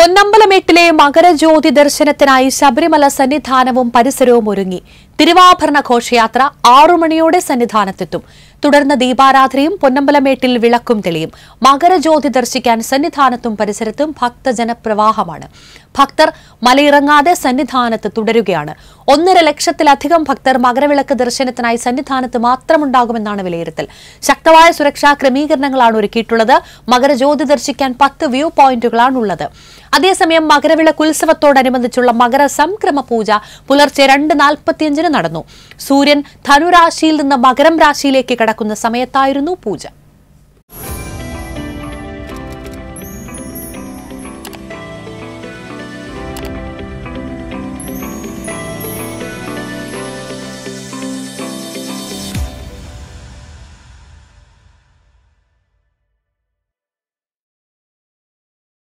പൊന്നമ്പലമേട്ടിലെ മകരജ്യോതി ദർശനത്തിനായി ശബരിമല സന്നിധാനവും പരിസരവും ഒരുങ്ങി തിരുവാഭരണ ഘോഷയാത്ര ആറു മണിയോടെ സന്നിധാനത്തെത്തും തുടർന്ന് ദീപാരാധനയും പൊന്നമ്പലമേട്ടിൽ വിളക്കും തെളിയും മകരജ്യോതി ദർശിക്കാൻ സന്നിധാനത്തും പരിസരത്തും ഭക്തജനപ്രവാഹമാണ് ഭക്തർ മലയിറങ്ങാതെ സന്നിധാനത്ത് തുടരുകയാണ് ഒന്നര ലക്ഷത്തിലധികം ഭക്തർ മകരവിളക്ക് ദർശനത്തിനായി സന്നിധാനത്ത് മാത്രമുണ്ടാകുമെന്നാണ് വിലയിരുത്തൽ ശക്തമായ സുരക്ഷാ ക്രമീകരണങ്ങളാണ് ഒരുക്കിയിട്ടുള്ളത് മകരജ്യോതി ദർശിക്കാൻ പത്ത് വ്യൂ പോയിന്റുകളാണുള്ളത് അതേസമയം മകരവിളക്ക് ഉത്സവത്തോടനുബന്ധിച്ചുള്ള മകര സംക്രമ പൂജ പുലർച്ചെ രണ്ട് നാൽപ്പത്തിയഞ്ചിന് നടന്നു സൂര്യൻ ധനുരാശിയിൽ നിന്ന് മകരം രാശിയിലേക്ക് കടക്കുന്ന സമയത്തായിരുന്നു പൂജ